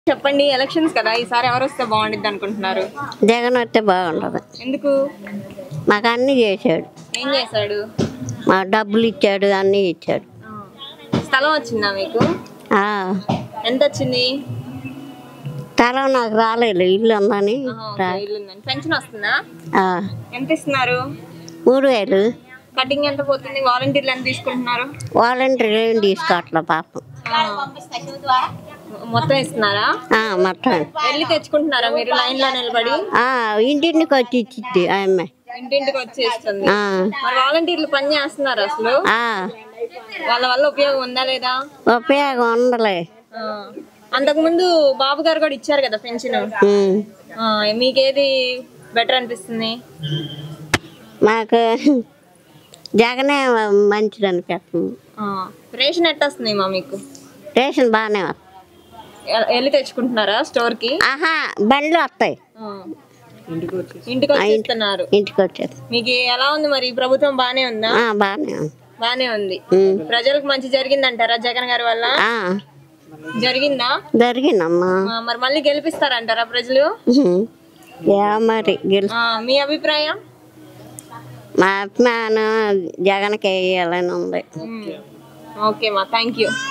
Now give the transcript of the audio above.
చెప్పండి ఎలక్షన్స్ కదా ఈసారి ఎవరు వస్తే బాగుండిద్ది అనుకుంటున్నారు జగన్ వస్తే బాగుండదు ఎందుకు మాకు అన్నీ చేశాడు ఏం చేశాడు మా డబ్బులు ఇచ్చాడు అన్నీ ఇచ్చాడు స్థలం వచ్చిందా మీకు ఆ, ఎంత వచ్చింది తల నాకు రాలేదు ఇల్లు ఉందని ఆహా, ఓకే, ఇల్లు ఉందండి. పెన్షన్ వస్తుందా ఆ, ఎంత ఇస్తున్నారు మూడు వేలు కటింగ్ ఎంత పోతుంది వాలంటీర్లు ఎంత తీసుకుంటున్నారు వాలంటీర్ ఏం తీసుకోవట్లే పాపం మొత్తం ఇస్తున్నారా ఆ, మొత్తం వెళ్ళి తెచ్చుకుంటున్నారా మీరు లైన్ లో నిలబడి ఆ, ఇంటింటికి వచ్చి ఇచ్చిద్ది ఆ అమ్మాయి ఇంటింటికి వచ్చేస్తుంది ఆ, మరి వాలంటీర్లు పని చేస్తున్నారు అసలు ఆ, వాళ్ళ వల్ల ఉపయోగం ఉందా లేదా ఉపయోగం ఉండలే ఆ. అంతకుముందు బాబు గారు కూడా ఇచ్చారు కదా పెన్షన్ ఉమ్. మీకేది బెటర్ అనిపిస్తుంది మాకు జగనే మంచిది అనిపిస్తుంది ఆ, రేషన్ ఎట్ట వస్తుంది మా మీకు రేషన్ బాగానే వస్తుంది ఎ- వెళ్ళి తెచ్చుకుంటున్నారా స్టోర్ కి ఆహా బండ్లు వస్తాయి ఆ. ఇంటికి వచ్చి ఇస్తున్నారు ఇంటికి వచ్చేది మీకు ఎలా ఉంది మరి ఈ ప్రభుత్వం బానే ఉందా ఆ, బాగానే ఉంది బానే ఉంది ఉమ్. ప్రజలకు మంచి జరిగిందంటారా జగన్ గారి వల్ల ఆ, జరిగిందా జరిగిందమ్మా ఆ, మరి మళ్ళీ గెలిపిస్తారంటారా ప్రజలు ఉహు. యా మరి గెలు ఆ, మీ అభిప్రాయం మా అభిమానం జగన్కి వేయాలని ఉంది ఓకే మా థ్యాంక్ యూ